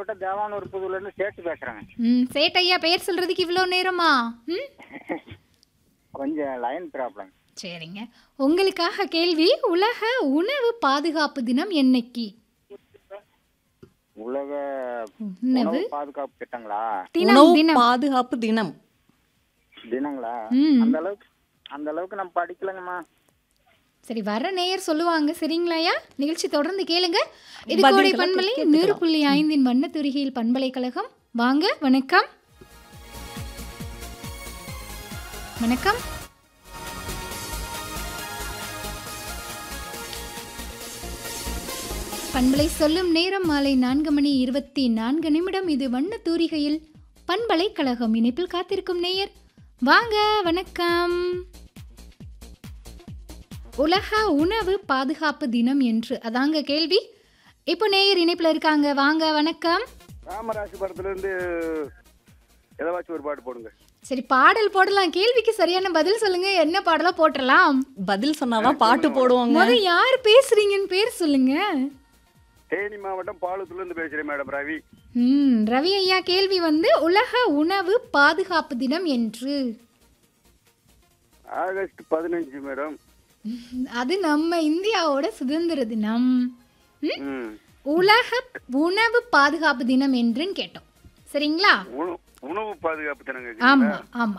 மாவட்டம் தேவானூர் புதூர்ல இருந்து சேர்த்து பேசுறேங்க ம் சேட்டையா பெயர் சொல்றதுக்கு இவ்வளோ நேரமா ம் கொஞ்சம் லைன் ப்ராப்ளம் சரிங்க உங்களுக்காக கேள்வி உலக உணவு பாதுகாப்பு தினம் என்னைக்கு உலக உணவு உணவு பாதுகாப்பு திட்டங்களா தினம் உணவு தினம் பாதுகாப்பு தினம் தினங்களா ம். அந்த அளவுக்கு அந்த அளவுக்கு நம்ம படிக்கலங்கம்மா சரி வர நேயர் சொல்லுவாங்க சரிங்களாயா நிகழ்ச்சி தொடர்ந்து கேளுங்க இது பதில்களை கோடை பண்பலை கேட்டுக்கலாம். நூறு புள்ளி ஐந்தின் வண்ணத்துறையில் பண்பலைக்கழகம் வாங்க வணக்கம் வணக்கம் பண்பலை சொல்லும் நேரம் மாலை நான்கு மணி இருபத்தி நான்கு நிமிடம் இது வண்ண தூரிகையில் பண்பலை கழகம் இணைப்பில் காத்திருக்கும் நேயர் வாங்க வணக்கம் உலக உணவு பாதுகாப்பு தினம் என்று அதாங்க கேள்வி இப்போ நேயர் இணைப்பில் இருக்காங்க வாங்க வணக்கம் ராமராசி படத்துல இருந்து ஏதாச்சும் ஒரு பாட்டு போடுங்க சரி பாடல் போடலாம் கேள்விக்கு சரியான பதில் சொல்லுங்க என்ன பாடலா போட்டுடலாம் பதில் சொன்னாதான் பாட்டு போடுவாங்க முத யார் பேசுறீங்கன்னு பேர் சொல்லுங்க தேனி மாவட்டம் பாலத்துல இருந்து பேசுறேன் மேடம் ரவி ம் ரவி ஐயா கேள்வி வந்து உலக உணவு பாதுகாப்பு தினம் என்று ஆகஸ்ட் பதினஞ்சு மேடம் அது நம்ம இந்தியாவோட சுதந்திர தினம் ம்? ம் உலக உணவு பாதுகாப்பு தினம் என்றுன்னு கேட்டோம் சரிங்களா உணவு- உணவு பாதுகாப்பு தினங்க ஆமா ஆமா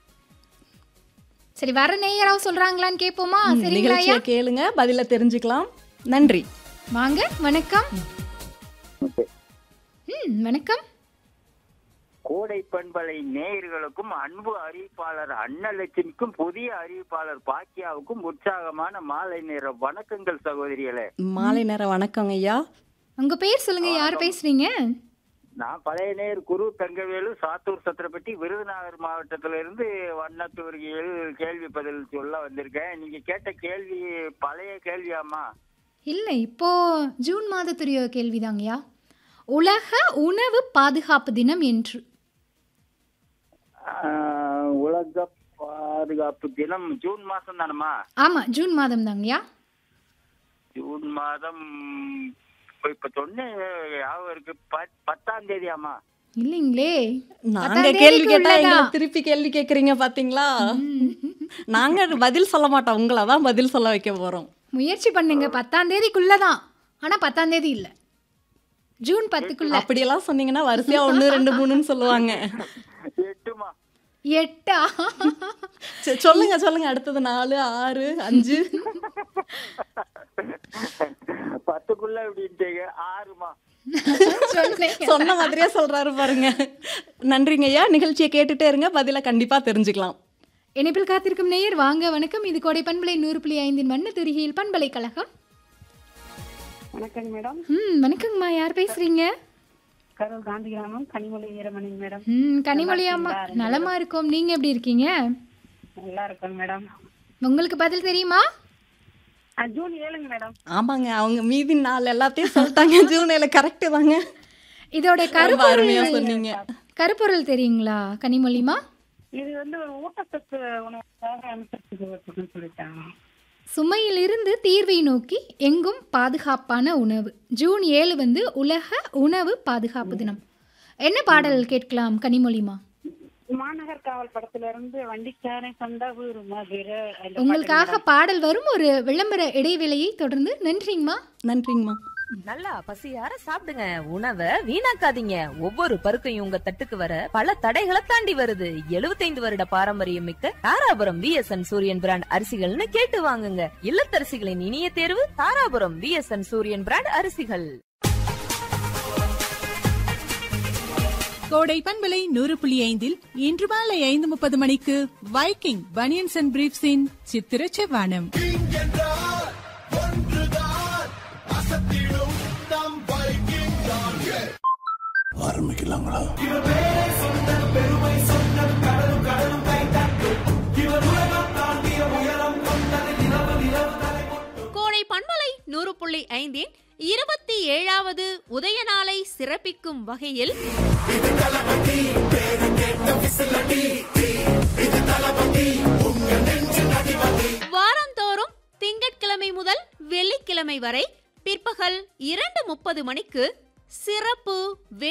சரி வர நேயராவ சொல்றாங்களான்னு கேட்போமா சரிங்களா நிகழ்ச்சியை ஐயா கேளுங்க பதில தெரிஞ்சுக்கலாம் நன்றி வாங்க வணக்கம் ம் வணக்கம் கோடை பண்பலை நேயர்களுக்கும் அன்பு அறிவிப்பாளர் அன்னலட்சுமிக்கும் புதிய அறிவிப்பாளர் பாக்கியாவுக்கும் உற்சாகமான மாலை நேர வணக்கங்கள் சகோதரிகளே மாலை நேரம் வணக்கங்க ஐயா உங்க பேர் சொல்லுங்க யார் பேசுறீங்க நான் பழைய நேர் குரு தங்கவேலு சாத்தூர் சத்திரப்பட்டி விருதுநகர் மாவட்டத்தில இருந்து வண்ணத்தூர்கியில் கேள்வி பதில் சொல்ல வந்திருக்கேன் நீங்க கேட்ட கேள்வி பழைய கேள்வியாமா இல்ல இப்போ ஜூன் மாதத்துடைய கேள்விதாங்கய்யா உலக உணவு பாதுகாப்பு தினம் என்று ஆஹ், உலக பாதுகாப்பு தினம் ஜூன் மாசம் தானம்மா ஆமா ஜூன் மாதம் தாங்கய்யா ஜூன் மாதம் இப்ப- இப்ப சொன்னேன் ஞாபகம் இருக்கு பத்- பத்தாம் தேதியாமா இல்லைங்களே நாங்க பத்தாம் கேள்வி தேதிக்கு கேட்டா எங்களை உள்ளதா? திருப்பி கேள்வி கேக்குறீங்க பாத்தீங்களா நாங்க பதில் சொல்ல மாட்டோம் உங்களை தான் பதில் சொல்ல வைக்க போறோம் முயற்சி பண்ணுங்க பத்தாம் தேதிக்குள்ளதான் ஆனா பத்தாம் தேதி இல்ல ஜூன் பத்துக்குள்ள அப்படியெல்லாம் சொன்னீங்கன்னா வரிசையா ஒண்ணு ரெண்டு மூணுன்னு சொல்லுவாங்க எட்டுமா எட்டா சரி, சொல்லுங்க சொல்லுங்க அடுத்தது நாலு ஆறு அஞ்சு பத்துக்குள்ள அப்படின்ட்டு ஆறுமா சொன்னேன் சொன்ன மாதிரியே சொல்றாரு பாருங்க நன்றிங்க ஐயா நிகழ்ச்சியை கேட்டுட்டே இருங்க பதில கண்டிப்பா தெரிஞ்சுக்கலாம் இணைப்பில் காத்திருக்கும் நேயர் வாங்க வணக்கம் இது கோடை பண்பலை நூறு புள்ளி ஐந்தின் வண்ண துருகியில் பண்பலை கழகம் வணக்கங்க மேடம் ம் வணக்கங்கம்மா யார் பேசுறீங்க கரூர் காந்தி கிராமம் கனிமொழி ஈரமணிங்க மேடம் ம் கனிமொழி அம்மா நலமா இருக்கோம் நீங்க எப்படி இருக்கீங்க நல்லா இருக்கோங்க மேடம் உங்களுக்கு பதில் தெரியுமா ஆ, ஜூன் ஏழுங்க மேடம் ஆமாங்க அவங்க மீதி நாள் எல்லாத்தையும் சொல்லிட்டாங்க ஜூனைல கரெக்ட் தாங்க இதோட ரொம்ப அருமையா கருப்பொருள் சொன்னீங்க கருப்பொருள் தெரியுங்களா கனிமொழிமா இது வந்து ஒரு ஊட்டச்சத்து உணவுக்காக அமைச்சருக்கு சொல்லிட்டாங்க சுமையிலிருந்து தீர்வை நோக்கி எங்கும் பாதுகாப்பான உணவு ஜூன் ஏழு வந்து உலக உணவு பாதுகாப்பு தினம் என்ன பாடல் கேட்கலாம் கனிமொழிமா மாநகர் காவல் படத்துல இருந்து வண்டிக்காரன் சொந்த ஊர் மதுரை அந்த உங்களுக்காக பாடல் வரும் ஒரு விளம்பர இடைவேளையை தொடர்ந்து நன்றிங்கம்மா நன்றிங்கம்மா நல்லா பசியார சாப்பிடுங்க உணவை வீணாக்காதீங்க ஒவ்வொரு பருக்கையும் உங்க தட்டுக்கு வர பல தடைகளை தாண்டி வருது 75 வருட பாரம்பரியம் மிக்க தாராபுரம் விஎஸ்என் சூரியன் பிராண்ட் அரிசிகள்னு கேட்டு வாங்குங்க இல்லத்தரசிகளின் இனிய தேர்வு தாராபுரம் விஎஸ்என் சூரியன் பிராண்ட் அரிசிகள் கோடை பண்பலை நூறு புள்ளி ஐந்தில் இன்று மாலை ஐந்து முப்பது மணிக்கு வைக்கிங் பனியன்ஸ் அண்ட் பிரீப்ஸின் சித்திர செவ்வானம் கோடை பண்பலை நூறு புள்ளி ஐந்தின் இருபத்தி ஏழாவது உதய நாளை சிறப்பிக்கும் வகையில் வாரந்தோறும் திங்கட்கிழமை முதல் வெள்ளிக்கிழமை வரை பிற்பகல் இரண்டு முப்பது மணிக்கு சிறப்பு